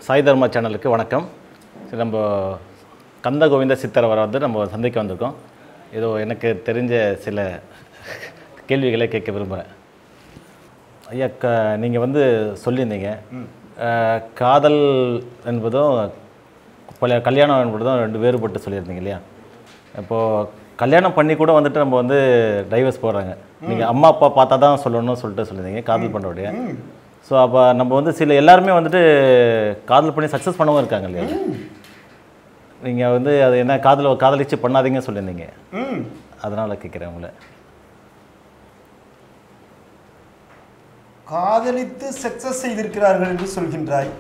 சாய் தர்மா சேனலுக்கு வணக்கம் சரி, நம்ம கந்த கோவிந்த சித்தர் அவரை வந்து நம்ம சந்திக்க வந்திருக்கோம் ஏதோ எனக்கு தெரிஞ்ச சில கேள்விகளை கேட்க விரும்புகிறேன் ஐயா க நீங்கள் வந்து சொல்லியிருந்தீங்க அஹ், காதல் என்பதும் பழைய கல்யாணம் என்பதும் ரெண்டு வேறுபட்டு சொல்லியிருந்தீங்க இல்லையா இப்போது கல்யாணம் பண்ணி கூட வந்துட்டு நம்ம வந்து டைவர்ஸ் போடுறாங்க நீங்கள் அம்மா அப்பா பார்த்தா தான் சொல்லணும்னு சொல்லிட்டு சொல்லியிருந்தீங்க காதல் பண்ணுறோடைய ஸோ அப்போ நம்ம வந்து சில எல்லாருமே வந்துட்டு காதல் பண்ணி சக்ஸஸ் பண்ணவும் இருக்காங்க இல்லையா நீங்கள் வந்து அது என்ன காதல் காதலிச்சு பண்ணாதீங்கன்னு சொல்லியிருந்தீங்க ம் அதனால் கேட்குறேன் உங்களை காதலித்து சக்சஸ் செய்திருக்கிறார்கள் என்று சொல்கின்றாய்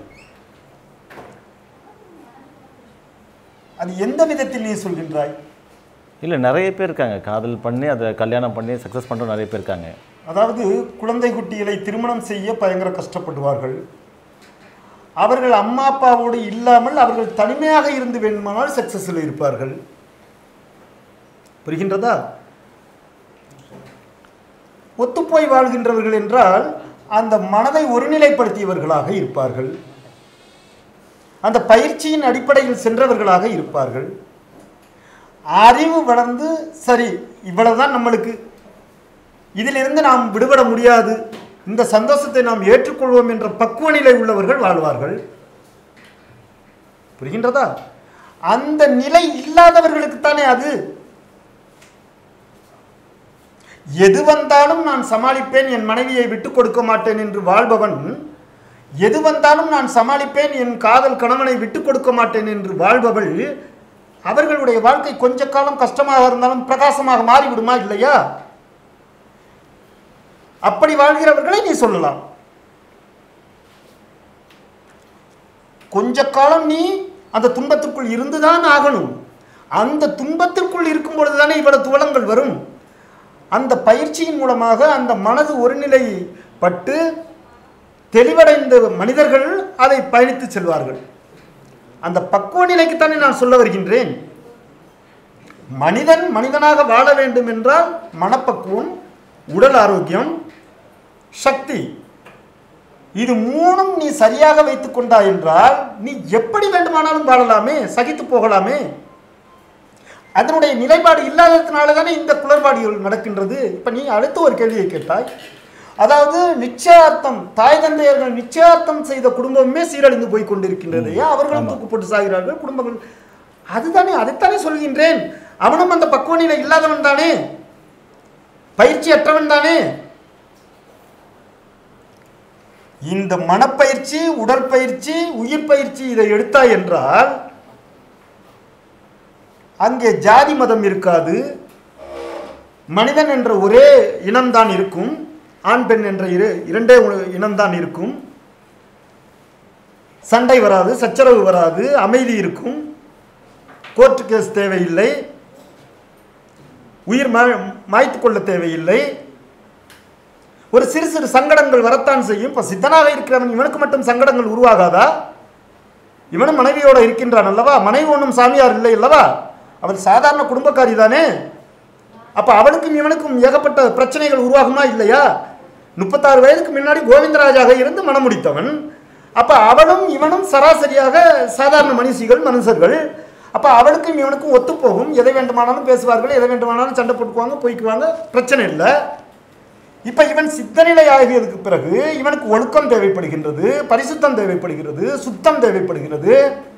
அது எந்த விதத்தில் நீ சொல்கின்றாய் இல்லை நிறைய பேர் இருக்காங்க காதல் பண்ணி அதை கல்யாணம் பண்ணி சக்ஸஸ் பண்ணுற நிறைய பேர் இருக்காங்க அதாவது குழந்தை குட்டிகளை திருமணம் செய்ய பயங்கர கஷ்டப்படுவார்கள் அவர்கள் அம்மா அப்பாவோடு இல்லாமல் அவர்கள் தனிமையாக இருந்து வேண்டுமானால் சக்சஸில் இருப்பார்கள் புரிகின்றதா ஒத்துப்போய் வாழ்கின்றவர்கள் என்றால் அந்த மனதை ஒருநிலைப்படுத்தியவர்களாக இருப்பார்கள் அந்த பயிற்சியின் அடிப்படையில் சென்றவர்களாக இருப்பார்கள் அறிவு வளர்ந்து சரி இவ்வளவுதான் நம்மளுக்கு இதிலிருந்து நாம் விடுபட முடியாது இந்த சந்தோஷத்தை நாம் ஏற்றுக்கொள்வோம் என்ற பக்குவ நிலை உள்ளவர்கள் வாழ்வார்கள் புரிகின்றதா அந்த நிலை இல்லாதவர்களுக்குத்தானே அது எது வந்தாலும் நான் சமாளிப்பேன் என் மனைவியை விட்டுக் கொடுக்க மாட்டேன் என்று வாழ்பவன் எது வந்தாலும் நான் சமாளிப்பேன் என் காதல் கணவனை விட்டுக் கொடுக்க மாட்டேன் என்று வாழ்பவள் அவர்களுடைய வாழ்க்கை கொஞ்ச காலம் கஷ்டமாக இருந்தாலும் பிரகாசமாக மாறிவிடுமா இல்லையா அப்படி வாழ்கிறவர்களை நீ சொல்லலாம் கொஞ்ச காலம் நீ அந்த துன்பத்திற்குள் இருந்துதான் ஆகணும் அந்த துன்பத்திற்குள் இருக்கும் பொழுதுதானே இவ்வளவு துவலங்கள் வரும் அந்த பயிற்சியின் மூலமாக அந்த மனது ஒருநிலைப்பட்டு தெளிவடைந்த மனிதர்கள் அதை பயணித்து செல்வார்கள் அந்த பக்குவ நிலைக்குத்தானே நான் சொல்ல வருகின்றேன் மனிதன் மனிதனாக வாழ வேண்டும் என்றால் மனப்பக்குவம் உடல் ஆரோக்கியம் சக்தி இது மூணும் நீ சரியாக வைத்துக் கொண்டாய் என்றால் நீ எப்படி வேண்டுமானாலும் வாழலாமே சகித்து போகலாமே அதனுடைய நிலைப்பாடு இல்லாததுனால தானே இந்த குளறுபாடுகள் நடக்கின்றது இப்போ நீ அடுத்த ஒரு கேள்வியை கேட்டாய் அதாவது நிச்சயார்த்தம் தாய் தந்தையர்கள் நிச்சயார்த்தம் செய்த குடும்பமே சீரழிந்து போய் கொண்டிருக்கின்றது ஏன் அவர்களும் தூக்கப்பட்டு சாகிறார்கள் குடும்பங்கள் அதுதானே அதைத்தானே சொல்கின்றேன் அவனும் அந்த பக்குவ நிலை இல்லாதவன் தானே பயிற்சி அற்றவன் தானே இந்த மனப்பயிற்சி உடற்பயிற்சி உயிர் பயிற்சி இதை எடுத்தாய் என்றால் அங்கே ஜாதி மதம் இருக்காது மனிதன் என்ற ஒரே இனம்தான் இருக்கும் ஆண் பெண் என்ற இரு இரண்டே உ- இனம்தான் இருக்கும் சண்டை வராது சச்சரவு வராது அமைதி இருக்கும் கோர்ட்டு கேஸ் தேவையில்லை உயிர் மா மாய்த்து கொள்ள தேவையில்லை ஒரு சிறு சிறு சங்கடங்கள் வரத்தான் செய்யும் இப்போ சித்தனாக இருக்கிறவன் இவனுக்கு மட்டும் சங்கடங்கள் உருவாகாதா இவனும் மனைவியோட இருக்கின்றான் அல்லவா மனைவி ஒன்றும் சாமியார் இல்லை அல்லவா அவன் சாதாரண குடும்பக்காரி தானே அப்போ அவனுக்கும் இவனுக்கும் ஏகப்பட்ட பிரச்சனைகள் உருவாகுமா இல்லையா முப்பத்தாறு வயதுக்கு முன்னாடி கோவிந்தராஜாக இருந்து மனம் முடித்தவன் அப்போ அவளும் இவனும் சராசரியாக சாதாரண மனுஷிகள் மனுஷர்கள் அப்போ அவளுக்கும் இவனுக்கும் ஒத்துப்போகும் எதை வேண்டுமானாலும் பேசுவார்கள் எதை வேண்டுமானாலும் சண்டை போட்டுக்குவாங்க போய்க்குவாங்க பிரச்சனை இல்லை இப்போ இவன் சித்தநிலை ஆகியதுக்கு பிறகு இவனுக்கு ஒழுக்கம் தேவைப்படுகின்றது பரிசுத்தம் தேவைப்படுகிறது சுத்தம் தேவைப்படுகிறது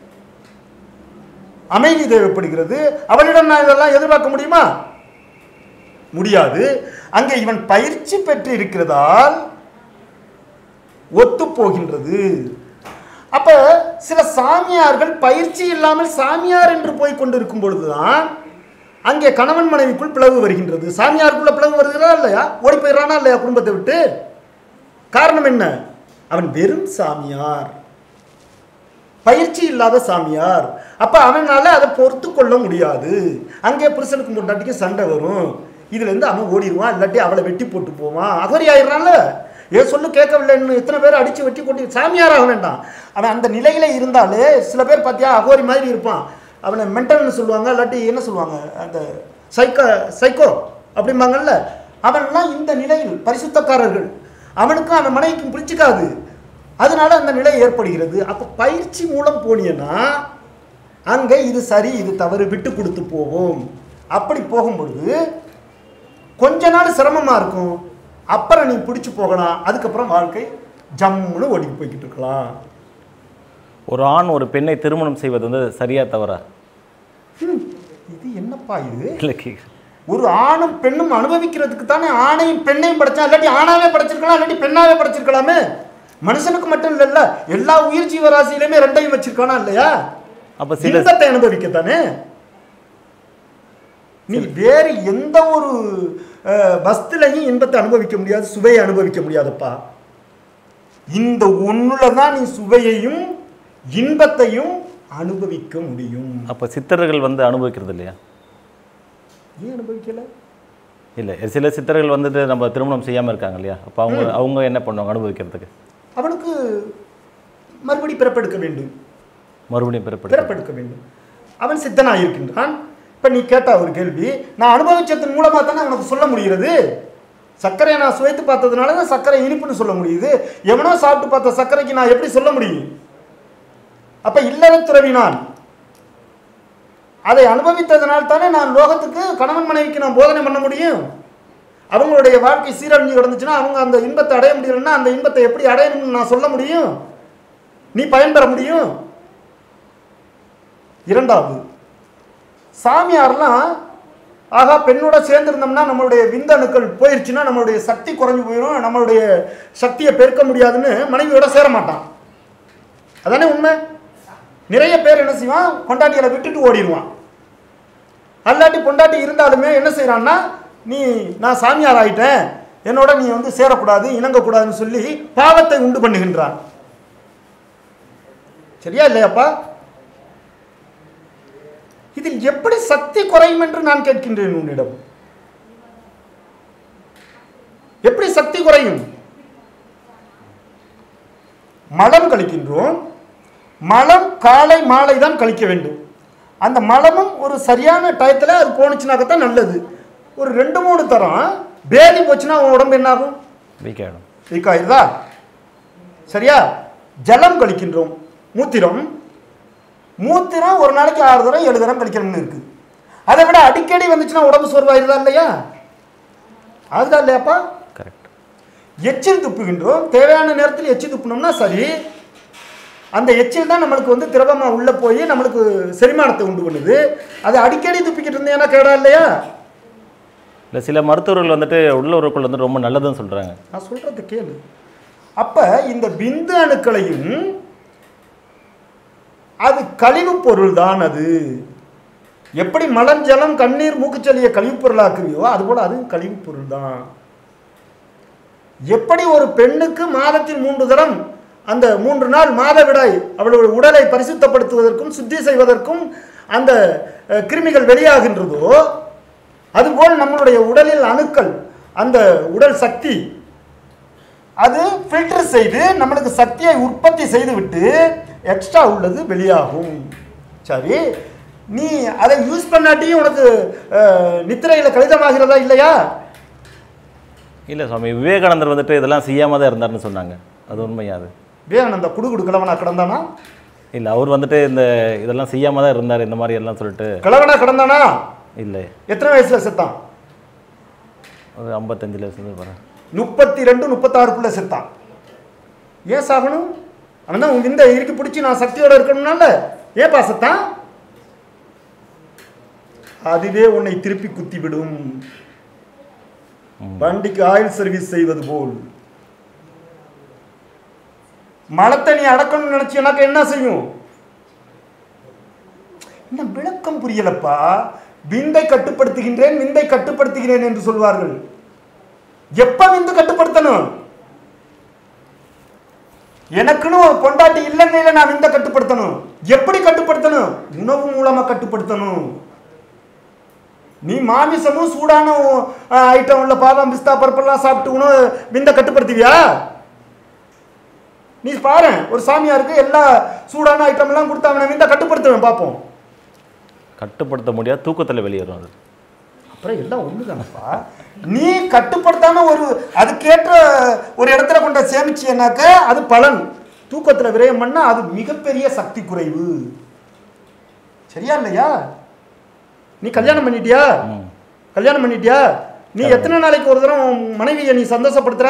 அமைதி தேவைப்படுகிறது அவனிடம் நான் இதெல்லாம் எதிர்பார்க்க முடியுமா முடியாது அங்கே இவன் பயிற்சி பெற்று இருக்கிறதால் ஒத்து போகின்றது அப்ப சில சாமியார்கள் பயிற்சி இல்லாமல் சாமியார் என்று போய் கொண்டிருக்கும் பொழுதுதான் அங்கே கணவன் மனைவிக்குள் பிளவு வருகின்றது சாமியாருக்குள்ள பிளவு வருகிறா இல்லையா ஓடி போயிடறானா இல்லையா குடும்பத்தை விட்டு காரணம் என்ன அவன் வெறும் சாமியார் பயிற்சி இல்லாத சாமியார் அப்ப அவனால அதை பொறுத்து கொள்ள முடியாது அங்கே புருஷனுக்கு முன்னாடிக்கு சண்டை வரும் இதுல இருந்து அவன் ஓடிடுவான் இல்லாட்டி அவளை வெட்டி போட்டு போவான் அகரி ஆயிடுறான்ல ஏன் சொல்லு கேட்கவில்லைன்னு எத்தனை பேர் அடிச்சு வெட்டி கொண்டு சாமியாராக வேண்டாம் அவன் அந்த நிலையில இருந்தாலே சில பேர் பார்த்தியா அகோரி மாதிரி இருப்பான் அவனை மென்டல்னு சொல்லுவாங்க இல்லாட்டி என்ன சொல்லுவாங்க அந்த சைக்கோ சைக்கோ அப்படிம்பாங்கல்ல அவன்லாம் இந்த நிலையில் பரிசுத்தக்காரர்கள் அவனுக்கும் அவன் மனைவிக்கும் பிடிச்சிக்காது அதனால அந்த நிலை ஏற்படுகிறது அப்போ பயிற்சி மூலம் போனீங்கன்னா அங்கே இது சரி இது தவறு விட்டு கொடுத்து போவோம் அப்படி போகும்பொழுது கொஞ்ச நாள் சிரமமாக இருக்கும் அப்புறம் நீ பிடிச்சி போகலாம் அதுக்கப்புறம் வாழ்க்கை ஜம்முன்னு ஓடி போய்கிட்டு இருக்கலாம் ஒரு ஆண் ஒரு பெண்ணை திருமணம் செய்வது வந்து சரியா தவறா ஹம், இது என்னப்பா இது இல்லை கேட்குறேன் ஒரு ஆணும் பெண்ணும் அனுபவிக்கிறதுக்கு தானே ஆணையும் பெண்ணையும் படைச்சா இல்லாட்டி ஆணாவே படைச்சிருக்கலாம் இல்லாட்டி பெண்ணாவே படைச்சிருக்கலாமே மனுஷனுக்கு மட்டும் இல்லைல்ல எல்லா உயிர் ஜீவராசியிலுமே ரெண்டையும் வச்சிருக்கானா இல்லையா அப்போ சில இன்பத்தை அனுபவிக்கத்தானே நீ வேறு எந்த ஒரு அஹ், வஸ்துலையும் இன்பத்தை அனுபவிக்க முடியாது சுவையை அனுபவிக்க முடியாதப்பா இந்த ஒண்ணுல தான் நீ சுவையையும் இன்பத்தையும் அனுபவிக்க முடியும் அப்போ சித்தர்கள் வந்து அனுபவிக்கிறது இல்லையா ஏன் அனுபவிக்கல இல்லை சில சித்தர்கள் வந்துட்டு நம்ம திருமணம் செய்யாமல் இருக்காங்க இல்லையா அப்போ அவங்க அவங்க என்ன பண்ணுவாங்க அனுபவிக்கிறதுக்கு அவனுக்கு மறுபடி பிறப்பெடுக்க வேண்டும் மறுபடியும் பிறப்பெடுக்க பிறப்பெடுக்க வேண்டும் அவன் சித்தனாக இருக்கின்றான் இப்போ நீ கேட்ட ஒரு கேள்வி நான் அனுபவிச்சதன் மூலமாக தானே அவனுக்கு சொல்ல முடிகிறது சர்க்கரையை நான் சுவைத்து பார்த்ததுனால தான் சர்க்கரை இனிப்புன்னு சொல்ல முடியுது எவனோ சாப்பிட்டு பார்த்த சர்க்கரைக்கு நான் எப்படி சொல்ல முடியும் அப்போ இல்லற துறவினான் அதை அனுபவித்ததனால் தானே நான் லோகத்துக்கு கணவன் மனைவிக்கு நான் போதனை பண்ண முடியும் அவங்களுடைய வாழ்க்கை சீரழிஞ்சு கிடந்துச்சுன்னா அவங்க அந்த இன்பத்தை அடைய முடியலன்னா அந்த இன்பத்தை எப்படி அடையணும்னு நான் சொல்ல முடியும் நீ பயன்பெற முடியும் இரண்டாவது சாமியார்லாம் ஆகா பெண்ணோட சேர்ந்திருந்தோம்னா நம்மளுடைய விந்தணுக்கள் போயிருச்சுன்னா நம்மளுடைய சக்தி குறைஞ்சு போயிடும் நம்மளுடைய சக்தியை பெருக்க முடியாதுன்னு மனைவியோட சேர மாட்டான் அதானே உண்மை நிறைய பேர் என்ன செய்வான் பொண்டாட்டிகளை விட்டுட்டு ஓடிடுவான் அல்லாட்டி பொண்டாட்டி இருந்தாலுமே என்ன செய்கிறான்னா நீ நான் சாமியார் ஆயிட்டேன் என்னோட நீ வந்து சேரக்கூடாது இணங்கக்கூடாதுன்னு சொல்லி பாவத்தை உண்டு பண்ணுகின்றான் சரியா இல்லையாப்பா இதில் எப்படி சக்தி குறையும் என்று நான் கேட்கின்றேன் உன்னிடம் எப்படி சக்தி குறையும் மலம் கழிக்கின்றோம் மலம் காலை மாலை தான் கழிக்க வேண்டும் அந்த மலமும் ஒரு சரியான டயத்தில் அது போணுச்சுனாக்கத்தான் நல்லது ஒரு ரெண்டு மூணு தரம் பேதி போச்சுன்னா உன் உடம்பு என்ன ஆகும் வீக் ஆகிடும் வீக் ஆயிருதா சரியா ஜலம் கழிக்கின்றோம் மூத்திரம் மூத்திரம் ஒரு நாளைக்கு ஆறு தரம் ஏழு தரம் கழிக்கணும்னு இருக்கு அதை விட அடிக்கடி வந்துச்சுன்னா உடம்பு சோர்வாயிருதா இல்லையா அதுதான் இல்லையாப்பா கரெக்ட் எச்சில் துப்புகின்றோம் தேவையான நேரத்தில் எச்சில் துப்புனோம்னா சரி அந்த எச்சில் தான் நம்மளுக்கு வந்து திரவமாக உள்ளே போய் நம்மளுக்கு செரிமானத்தை உண்டு பண்ணுது அது அடிக்கடி துப்பிக்கிட்டு இருந்தேன்னா கேடா இல்லையா இல்லை சில மருத்துவர்கள் வந்துட்டு உள்ளுறவுக்குள் வந்து ரொம்ப நல்லதுன்னு சொல்கிறாங்க நான் சொல்றது கேளு அப்ப இந்த பிந்து அணுக்களையும் அது கழிவு பொருள் தான் அது எப்படி மலம் ஜலம் கண்ணீர் மூக்குச்சளியை கழிவுப் பொருளாக்குவியோ அதுபோல அதுவும் கழிவுப் பொருள் தான் எப்படி ஒரு பெண்ணுக்கு மாதத்தில் மூன்று தரம் அந்த மூன்று நாள் மாதவிடாய் அவளுடைய உடலை பரிசுத்தப்படுத்துவதற்கும் சுத்தி செய்வதற்கும் அந்த அஹ், கிருமிகள் வெளியாகின்றதோ அதுபோல் நம்மளுடைய உடலில் அணுக்கள் அந்த உடல் சக்தி அது ஃபில்டர் செய்து நம்மளுக்கு சக்தியை உற்பத்தி செய்துவிட்டு எக்ஸ்ட்ரா உள்ளது வெளியாகும் சரி நீ அதை யூஸ் பண்ணாட்டியும் உனக்கு அஹ், நித்திரையில கடிதமாகிறதா இல்லையா இல்லை சுவாமி விவேகானந்தர் வந்துட்டு இதெல்லாம் செய்யாம தான் இருந்தாருன்னு சொன்னாங்க அது உண்மையா அது விவேகானந்தா குடு குடு கிழவனா கிடந்தானா இல்லை அவர் வந்துட்டு இந்த இதெல்லாம் செய்யாம தான் இருந்தார் இந்த மாதிரி எல்லாம் சொல்லிட்டு கிழவனா கிடந்தானா இல்லை எத்தனை வயசுல செத்தான் ஒரு ஐம்பத்தஞ்சில் இருந்து வரேன் முப்பத்தி ரெண்டு முப்பத்தாறுக்குள்ள செத்தான் ஏன் சாகணும் அவன் தான் இந்த இறுக்கி பிடிச்சி நான் சக்தியோட இருக்கணும்னால ஏன் செத்தான் அதுவே உன்னை திருப்பி குத்தி விடும் வண்டிக்கு ஆயில் சர்வீஸ் செய்வது போல் மலத்தை நீ அடக்கணும்னு நினைச்சீனாக்க என்ன செய்யும் என்ன விளக்கம் புரியலப்பா விந்தை கட்டுப்படுத்துகின்றேன் விந்தை கட்டுப்படுத்துகிறேன் என்று சொல்வார்கள் எப்ப விந்து கட்டுப்படுத்தணும் எனக்குன்னு ஒரு பொண்டாட்டி இல்லைன்னு நான் விந்த கட்டுப்படுத்தணும் எப்படி கட்டுப்படுத்தணும் உணவு மூலமா கட்டுப்படுத்தணும் நீ மாமிசமும் சூடான ஐட்டம் உள்ள பாதாம் பிஸ்தா பருப்பெல்லாம் சாப்பிட்டு உணவு விந்த கட்டுப்படுத்துவியா நீ பாரு ஒரு சாமியாருக்கு எல்லா சூடான ஐட்டம் எல்லாம் கொடுத்து அவனை விந்த கட்டுப்படுத்துவேன் பார்ப்போம் கட்டுப்படுத்த முடியாது தூக்கத்தில் வெளியேறும் அது அப்புறம் எல்லாம் ஒண்ணுதானப்பா நீ கட்டுப்படுத்தாம ஒரு அதுக்கேற்ற ஒரு இடத்துல கொண்ட சேமிச்சியனாக்க அது பலன் தூக்கத்தில் விரயம் பண்ணா அது மிகப்பெரிய சக்தி குறைவு சரியா இல்லையா நீ கல்யாணம் பண்ணிட்டியா ம் கல்யாணம் பண்ணிட்டியா நீ எத்தனை நாளைக்கு ஒரு தரம் உன் மனைவியை நீ சந்தோஷப்படுத்துற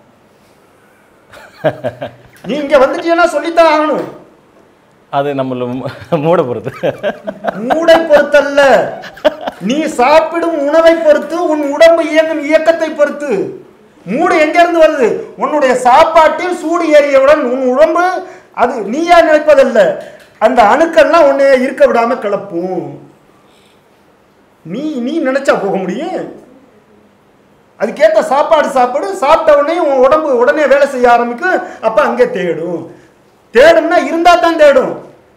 நீ இங்க வந்துட்டியன்னா சொல்லித்தான் ஆகணும் அது நம்மள மூ- மூட பொறுத்து மூடை பொறுத்தல்ல நீ சாப்பிடும் உணவை பொறுத்து உன் உடம்பு இயங்கும் இயக்கத்தை பொறுத்து மூடு எங்க இருந்து வருது உன்னுடைய சாப்பாட்டில் சூடு ஏறியவுடன் உன் உடம்பு அது நீயா நினைப்பதல்ல அந்த அணுக்கள்லாம் உன்னை இருக்க விடாம கிளப்பும் நீ நீ நினைச்சா போக முடியும் அதுக்கேற்ற சாப்பாடு சாப்பிடு சாப்பிட்ட உடனே உன் உடம்பு உடனே வேலை செய்ய ஆரம்பிக்கும் அப்ப அங்கே தேடும் தேடும்னா இருந்தா தான் தேடும்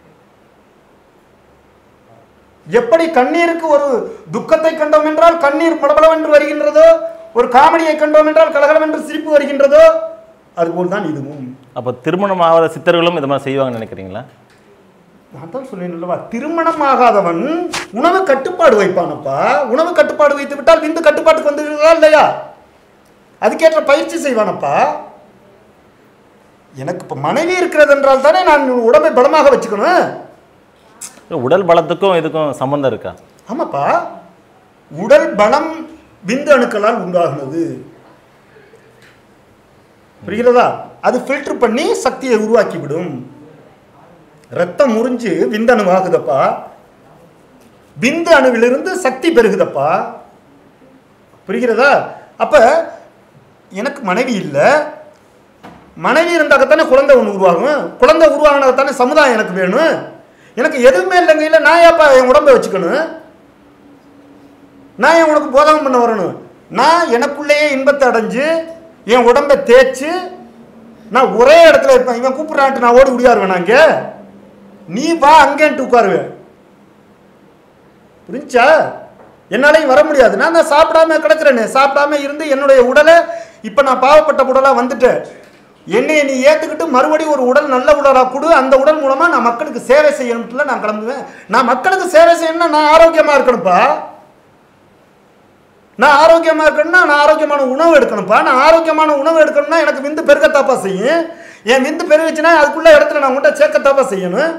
எப்படி கண்ணீருக்கு ஒரு துக்கத்தை கண்டோம் என்றால் கண்ணீர் பளபளவென்று வருகின்றதோ ஒரு காமெடியை கண்டோம் என்றால் கலகலவென்று சிரிப்பு வருகின்றதோ அதுபோல் தான் இதுவும் அப்போ திருமணம் ஆகாத சித்தர்களும் இது மாதிரி செய்வாங்கன்னு நினைக்கிறீங்களா நான் தான் சொன்னேன் அல்லவா திருமணம் ஆகாதவன் உணவு கட்டுப்பாடு வைப்பானப்பா உணவு கட்டுப்பாடு வைத்து விட்டால் விந்து கட்டுப்பாட்டுக்கு வந்துருதா இல்லையா அதுக்கேற்ற பயிற்சி செய்வானப்பா எனக்கு இப்போ மனைவி இருக்கிறது என்றால் தானே நான் உடம்பை பலமாக வச்சுக்கணும் உடல் பலத்துக்கும் இதுக்கும் சம்மந்தம் இருக்கா ஆமாப்பா உடல் பலம் விந்து அணுக்களால் உண்டாகுனது புரிகிறதா அது ஃபில்டர் பண்ணி சக்தியை உருவாக்கி விடும் ரத்தம் முறிஞ்சு விந்தணு ஆகுதப்பா விந்து அணுவிலிருந்து சக்தி பெருகுதப்பா புரிகிறதா அப்ப எனக்கு மனைவி இல்லை மனைவி இருந்தாக்கத்தானே குழந்தை ஒன்று உருவாகும் குழந்தை உருவாகினதானே சமுதாயம் எனக்கு வேணும் எனக்கு எதுவுமே இல்லைங்க இல்லை நான் ஏப்பா என் உடம்பை வச்சுக்கணும் நான் என் உனக்கு போதகம் பண்ண வரணும் நான் எனக்குள்ளேயே இன்பத்தை அடைஞ்சு என் உடம்பை தேய்ச்சு நான் ஒரே இடத்துல இருப்பேன் இவன் கூப்பிட்றான்ட்டு நான் ஓடி முடியாருவேன் நான் இங்கே நீ வா அங்கேன்ட்டு உட்காருவேன் புரிஞ்சா என்னாலையும் வர முடியாது நான் தான் சாப்பிடாம கிடக்குறேனே சாப்பிடாம இருந்து என்னுடைய உடலை இப்போ நான் பாவப்பட்ட உடலாக வந்துட்டேன் என்னைய நீ ஏற்றுக்கிட்டு மறுபடியும் ஒரு உடல் நல்ல உடலாக கொடு அந்த உடல் மூலமாக நான் மக்களுக்கு சேவை செய்யணும்ல நான் கிளம்புவேன் நான் மக்களுக்கு சேவை செய்யணும்னா நான் ஆரோக்கியமாக இருக்கணும்ப்பா நான் ஆரோக்கியமாக இருக்கணும்னா நான் ஆரோக்கியமான உணவு எடுக்கணும்ப்பா நான் ஆரோக்கியமான உணவு எடுக்கணும்னா எனக்கு விந்து பெருக்கத்தாப்பா செய்யும் என் விந்து பெருகுச்சுன்னா அதுக்குள்ள இடத்துல நான் உன்ட்ட சேர்க்கத்தாப்பா செய்யணும்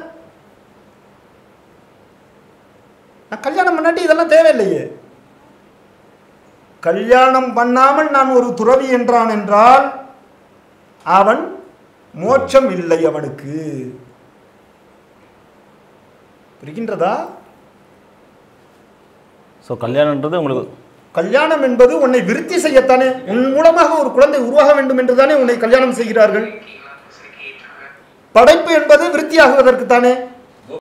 நான் கல்யாணம் பண்ணாட்டி இதெல்லாம் தேவையில்லையே கல்யாணம் பண்ணாமல் நான் ஒரு துறவி என்றான் என்றால் அவன் மோட்சம் இல்லை அவனுக்கு புரிகின்றதா ஸோ கல்யாணன்றது உங்களுக்கு கல்யாணம் என்பது உன்னை விருத்தி செய்யத்தானே உன் மூலமாக ஒரு குழந்தை உருவாக வேண்டும் என்று தானே உன்னை கல்யாணம் செய்கிறார்கள் படைப்பு என்பது விருத்தியாகுவதற்கு தானே